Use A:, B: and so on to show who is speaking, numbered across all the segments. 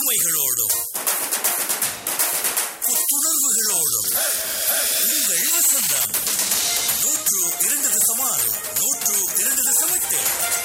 A: புதுமைகளோடும் புத்துணர்வுகளோடும் உங்கள் வசந்தம் நூற்று இரண்டு தசம் ஆறு நூற்று இரண்டு தசம் எட்டு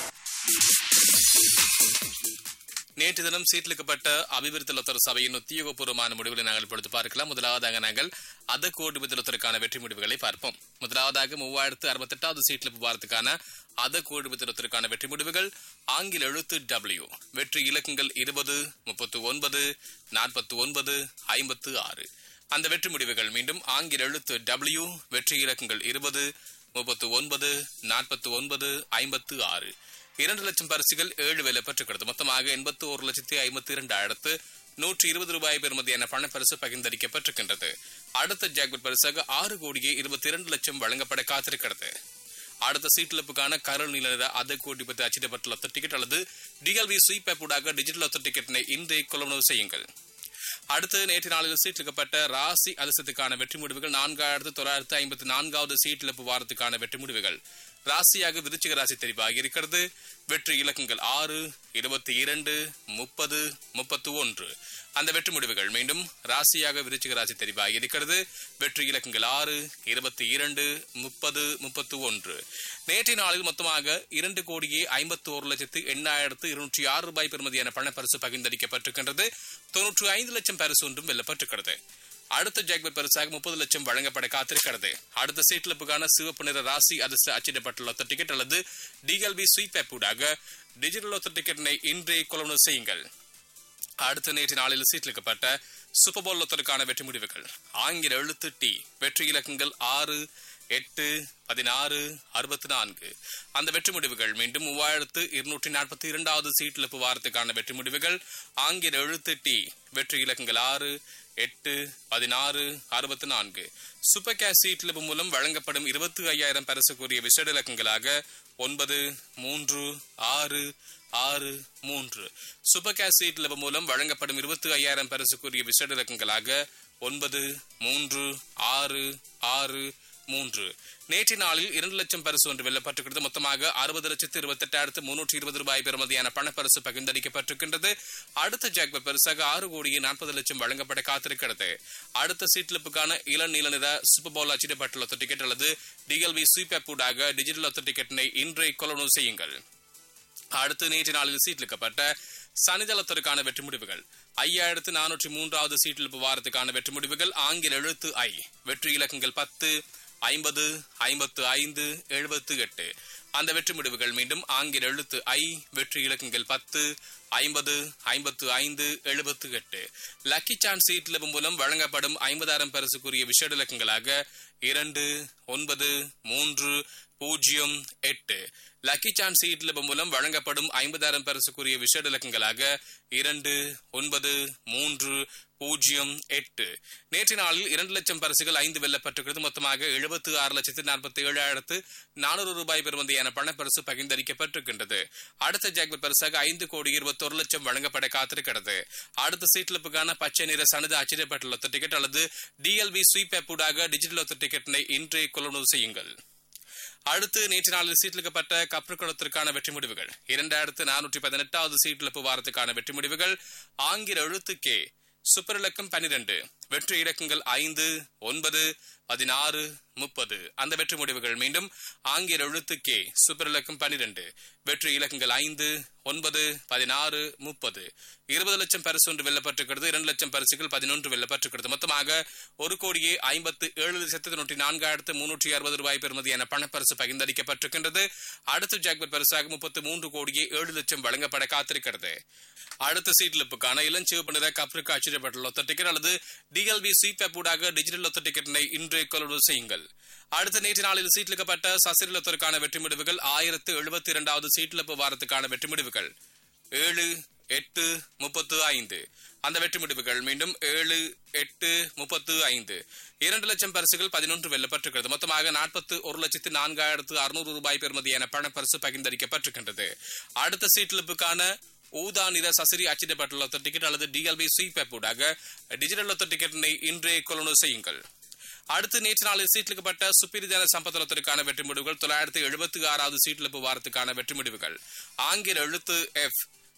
B: நேற்று தினம் சீர்லிக்கப்பட்ட அபிவிருத்தி லொத்தர் சபையின் உத்தியோகபூர்வமான முடிவுகளை நாங்கள் பொழுது பார்க்கலாம் முதலாவதாக நாங்கள் அத கோடி விதலத்திற்கான வெற்றி முடிவுகளை பார்ப்போம் முதலாவதாக மூவாயிரத்து அறுபத்தெட்டாவது சீட்ல வாரத்துக்கான அத கோடி விதலத்திற்கான வெற்றி முடிவுகள் ஆங்கில எழுத்து டபிள்யூ வெற்றி இலக்கங்கள் இருபது முப்பத்து ஒன்பது நாற்பத்தி ஒன்பது ஐம்பத்து ஆறு அந்த வெற்றி முடிவுகள் மீண்டும் ஆங்கில எழுத்து டபிள்யூ வெற்றி இலக்கங்கள் இருபது முப்பத்து ஒன்பது நாற்பத்தி ஒன்பது ஐம்பத்து ஆறு இரண்டு லட்சம் பரிசுகள் ஏழு வேலை பெற்றுக்கிறது மொத்தமாக எண்பத்தி ஒரு லட்சத்தி ஐம்பத்தி இரண்டாயிரத்து நூற்றி இருபது ரூபாய் பெறுமதியான பணப்பரிசு பகிர்ந்தளிக்கப்பட்டிருக்கின்றது அடுத்த ஜாக்பெட் பரிசாக ஆறு கோடியே இருபத்தி இரண்டு லட்சம் வழங்கப்பட காத்திருக்கிறது அடுத்த சீட்டிழப்புக்கான கரல் நில நிற அதை கோடி பற்றி அச்சிடப்பட்டுள்ள ஒத்த டிக்கெட் அல்லது டிஎல்வி ஸ்வீப் ஊடாக டிஜிட்டல் ஒத்த டிக்கெட்டினை இன்றைய கொள்வனவு செய்யுங்கள் அடுத்து நேற்று நாளில் சீட்டிலிக்கப்பட்ட ராசி அதிர்ஷ்டத்துக்கான வெற்றி முடிவுகள் நான்காயிரத்து தொள்ளாயிரத்து ஐம்பத்தி நான்காவது சீட்டிழப்பு வாரத்துக்கான வெற்றி முடிவுகள் ராசியாக விருச்சிக ராசி தெரிவாகி இருக்கிறது வெற்றி இலக்கங்கள் ஆறு இருபத்தி இரண்டு முப்பது முப்பத்து ஒன்று அந்த வெற்றி முடிவுகள் மீண்டும் ராசியாக விருச்சிக ராசி தெரிவாகி இருக்கிறது வெற்றி இலக்கங்கள் ஆறு இருபத்தி இரண்டு முப்பது முப்பத்து ஒன்று நேற்றைய நாளில் மொத்தமாக இரண்டு கோடியே ஐம்பத்தி ஒரு லட்சத்து எண்ணாயிரத்து இருநூற்றி ஆறு ரூபாய் பெறுமதியான பணப்பரிசு பகிர்ந்தளிக்கப்பட்டிருக்கின்றது தொன்னூற்றி ஐந்து லட்சம் பரிசு ஒன்றும் வெல்லப்பட்டிருக்கிறது அடுத்த ஜாக்பெட் பரிசாக முப்பது லட்சம் வழங்கப்பட காத்திருக்கிறது அடுத்த சீட்லப்புக்கான சிவப்பு நிற ராசி அதிர்ஷ்ட அச்சிடப்பட்டுள்ள ஒத்த டிக்கெட் அல்லது டிஎல்பி ஸ்வீப் ஆப் ஊடாக டிஜிட்டல் ஒத்த டிக்கெட்டினை இன்றே கொள்வனவு செய்யுங்கள் அடுத்த நேற்று நாளில் சீட்லிக்கப்பட்ட சூப்பர் போல் ஒத்தருக்கான வெற்றி முடிவுகள் ஆங்கில எழுத்து டி வெற்றி இலக்கங்கள் ஆறு எட்டு பதினாறு அறுபத்தி நான்கு அந்த வெற்றி முடிவுகள் மீண்டும் மூவாயிரத்து இருநூற்றி நாற்பத்தி இரண்டாவது சீட்டிழப்பு வாரத்துக்கான வெற்றி முடிவுகள் ஆங்கில எழுத்து டி வெற்றி இலக்கங்கள் ஆறு எட்டு பதினாறு அறுபத்தி நான்கு சூப்பர் கேஷ் சீட்டிழப்பு மூலம் வழங்கப்படும் இருபத்தி ஐயாயிரம் பரிசுக்குரிய விசேட இலக்கங்களாக ஒன்பது மூன்று ஆறு ஆறு மூன்று சூப்பர் கேஷ் சீட் மூலம் வழங்கப்படும் இருபத்தி ஐயாயிரம் பரிசுக்குரிய விசேட இலக்கங்களாக ஒன்பது மூன்று ஆறு ஆறு மூன்று நேற்று நாளில் இரண்டு லட்சம் பரிசு ஒன்று வெல்லப்பட்டிருக்கிறது மொத்தமாக அறுபது லட்சத்து இருபத்தி எட்டாயிரத்து முன்னூற்றி இருபது ரூபாய் பெறுமதியான பணப்பரிசு பகிர்ந்தளிக்கப்பட்டிருக்கின்றது அடுத்த ஜாக்பெட் பரிசாக ஆறு கோடியே நாற்பது லட்சம் வழங்கப்பட காத்திருக்கிறது அடுத்த சீட்லிப்புக்கான இளம் நீல நிற சூப்பர் பவுல் அச்சிடப்பட்டுள்ள ஒத்த டிக்கெட் அல்லது டிஎல்வி ஸ்வீப் ஆப் ஊடாக டிஜிட்டல் ஒத்த டிக்கெட்டினை இன்றைய கொள்ளணும் செய்யுங்கள் அடுத்து நேற்று நாளில் சீட்லிக்கப்பட்ட சனிதளத்திற்கான வெற்றி முடிவுகள் ஐயாயிரத்து நானூற்றி மூன்றாவது சீட்டில் வாரத்துக்கான வெற்றி முடிவுகள் ஆங்கில எழுத்து ஐ வெற்றி இலக்கங்கள் பத்து ஐம்பது ஐம்பத்து ஐந்து எழுபத்து எட்டு அந்த வெற்றி முடிவுகள் மீண்டும் ஆங்கில எழுத்து ஐ வெற்றி இலக்கங்கள் பத்து ஐம்பது ஐம்பத்து ஐந்து எழுபத்து எட்டு லக்கி சான்ஸ் சீட் மூலம் வழங்கப்படும் ஐம்பதாயிரம் பரிசுக்குரிய விஷேட இலக்கங்களாக இரண்டு ஒன்பது மூன்று பூஜ்ஜியம் எட்டு லக்கி சான்ஸ் சீட் மூலம் வழங்கப்படும் ஐம்பதாயிரம் பரிசுக்குரிய விஷேட இலக்கங்களாக இரண்டு ஒன்பது மூன்று பூஜ்ஜியம் எட்டு நேற்று நாளில் இரண்டு லட்சம் பரிசுகள் ஐந்து வெல்லப்பட்டிருக்கிறது மொத்தமாக எழுபத்து ஆறு லட்சத்து நாற்பத்தி ஏழாயிரத்து நானூறு ரூபாய் பெறுமதியான பணப்பரிசு பகிர்ந்தளிக்கப்பட்டிருக்கின்றது அடுத்த ஜாக்பெட் பரிசாக ஐந்து கோடி இருபத்தொரு லட்சம் வழங்கப்பட காத்திருக்கிறது அடுத்த சீட்லிப்புக்கான பச்சை நிற சனது அச்சிடப்பட்டுள்ள ஒத்த டிக்கெட் அல்லது டிஎல்வி ஸ்வீப் ஆப் ஊடாக டிஜிட்டல் ஒத்த டிக்கெட்டினை இன்றே கொள்ளுணர்வு செய்யுங்கள் அடுத்து நேற்று நாளில் சீட்லிக்கப்பட்ட கப்ருக்குளத்திற்கான வெற்றி முடிவுகள் இரண்டாயிரத்து நானூற்றி பதினெட்டாவது சீட்டிழப்பு வாரத்துக்கான வெற்றி முடிவுகள் ஆங்கில எழுத்து கே சூப்பர் இலக்கம் பனிரெண்டு வெற்றி இலக்கங்கள் ஐந்து ஒன்பது பதினாறு முப்பது அந்த வெற்றி முடிவுகள் மீண்டும் ஆங்கில எழுத்து கே சூப்பர் இலக்கம் பனிரெண்டு வெற்றி இலக்கங்கள் ஐந்து ஒன்பது பதினாறு முப்பது இருபது லட்சம் பரிசு ஒன்று வெல்லப்பட்டிருக்கிறது இரண்டு லட்சம் பரிசுகள் பதினொன்று வெல்லப்பட்டிருக்கிறது மொத்தமாக ஒரு கோடியே ஐம்பத்து ஏழு லட்சத்து தொண்ணூற்றி நான்காயிரத்து முன்னூற்றி அறுபது ரூபாய் பெறுமதியான பணப்பரிசு பகிர்ந்தளிக்கப்பட்டிருக்கின்றது அடுத்த ஜாக்பெட் பரிசாக முப்பத்து மூன்று கோடியே ஏழு லட்சம் வழங்கப்பட காத்திருக்கிறது அடுத்த சீட்லிப்புக்கான இளஞ்சிவப்பு நிற கப்ருக்கு அச்சிடப்பட்டுள்ள ஒத்த டிக்கெட் அல்லது டிஎல்பி ஸ்வீப் ஊடாக டிஜிட்டல் ஒத்த டிக்கெட்டினை இன்றைய கொள்வனவு செய்யுங்கள் அடுத்த நேற்று நாளில் சீட்லிக்கப்பட்ட சசிரலத்திற்கான வெற்றி முடிவுகள் ஆயிரத்து எழுபத்தி இரண்டாவது சீட்லிப்பு வாரத்துக்கான வெற்றி முடிவுகள் ஏழு எட்டு முப்பத்து ஐந்து அந்த வெற்றி முடிவுகள் மீண்டும் ஏழு எட்டு முப்பத்து ஐந்து இரண்டு லட்சம் பரிசுகள் பதினொன்று வெல்லப்பட்டிருக்கிறது மொத்தமாக நாற்பத்து ஒரு லட்சத்து நான்காயிரத்து அறுநூறு ரூபாய் பெறுமதியான பணப்பரிசு பகிர்ந்தளிக்கப்பட்டிருக்கின்றது அடுத்த சீட்லிப்புக்கான ஊதா நிற சசிரி அச்சிடப்பட்டுள்ள ஒத்த டிக்கெட் அல்லது டிஎல்பி ஸ்வீப் ஊடாக டிஜிட்டல் ஒத்த டிக்கெட்டினை இன்றே கொள்ளுணர்வு செய்யுங்கள் அடுத்து நேற்று நாளில் சீட்லிக்கப்பட்ட சுப்பிரிதான சம்பத்தலத்திற்கான வெற்றி முடிவுகள் தொள்ளாயிரத்தி எழுபத்தி ஆறாவது சீட்லிப்பு வாரத்துக்கான வெற்றி முடிவுகள் ஆங்கில எழுத்து எஃப்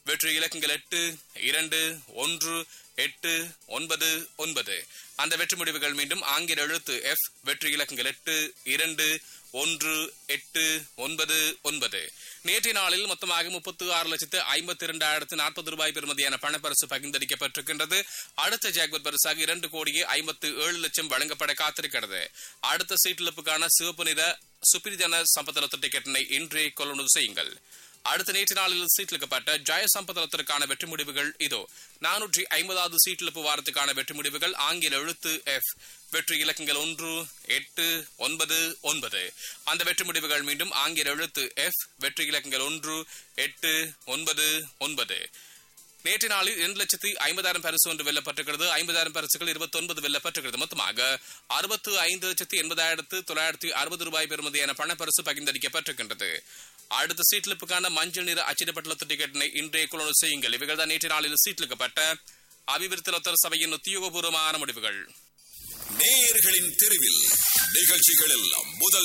B: வெற்றி இலக்கங்கள் எட்டு இரண்டு ஒன்று எட்டு ஒன்பது ஒன்பது அந்த வெற்றி முடிவுகள் மீண்டும் ஆங்கில எழுத்து எஃப் வெற்றி இலக்கங்கள் எட்டு இரண்டு ஒன்று எட்டு ஒன்பது ஒன்பது நேற்றைய நாளில் மொத்தமாக முப்பத்து ஆறு லட்சத்து ஐம்பத்தி இரண்டாயிரத்து நாற்பது ரூபாய் பெறுமதியான பணப்பரிசு பகிர்ந்தளிக்கப்பட்டிருக்கின்றது அடுத்த ஜாக்பட் பரிசாக இரண்டு கோடியே ஐம்பத்து ஏழு லட்சம் வழங்கப்பட காத்திருக்கிறது அடுத்த சீட்டிழப்புக்கான சிவப்பு நிற சுப்பிரிஜன சம்பத்தலத்து டிக்கெட்டினை இன்றே கொள்ளுணர்வு செய்யுங்கள் அடுத்த நேற்று நாளில் சீட்டிலிக்கப்பட்ட ஜெய சம்பதத்திற்கான வெற்றி முடிவுகள் இதோ நானூற்றி ஐம்பதாவது சீட்டிழப்பு வாரத்துக்கான வெற்றி முடிவுகள் ஆங்கில எழுத்து எஃப் வெற்றி இலக்கங்கள் ஒன்று எட்டு ஒன்பது ஒன்பது அந்த வெற்றி முடிவுகள் மீண்டும் ஆங்கில எழுத்து எஃப் வெற்றி இலக்கங்கள் ஒன்று எட்டு ஒன்பது ஒன்பது நேற்று நாளில் இரண்டு லட்சத்தி ஐம்பதாயிரம் பரிசு ஒன்று வெல்லப்பட்டிருக்கிறது ஐம்பதாயிரம் பரிசுகள் இருபத்தி ஒன்பது வெல்லப்பட்டிருக்கிறது மொத்தமாக அறுபத்து ஐந்து லட்சத்தி எண்பதாயிரத்து தொள்ளாயிரத்தி அறுபது ரூபாய் பெறுமதியான பணப்பரிசு பகிர்ந்தளிக்கப்பட்டிருக்கின்றது அடுத்த சீட்லிப்புக்கான மஞ்சள் நிற அச்சிடப்பட்டுள்ள டிக்கெட்டினை இன்றைய குழு செய்யுங்கள் இவைகள் தான் நேற்று நாளில் சீட்லிக்கப்பட்ட அபிவிருத்தி சபையின் உத்தியோகபூர்வமான முடிவுகள்
A: நேயர்களின் தெருவில் நிகழ்ச்சிகளில் முதல்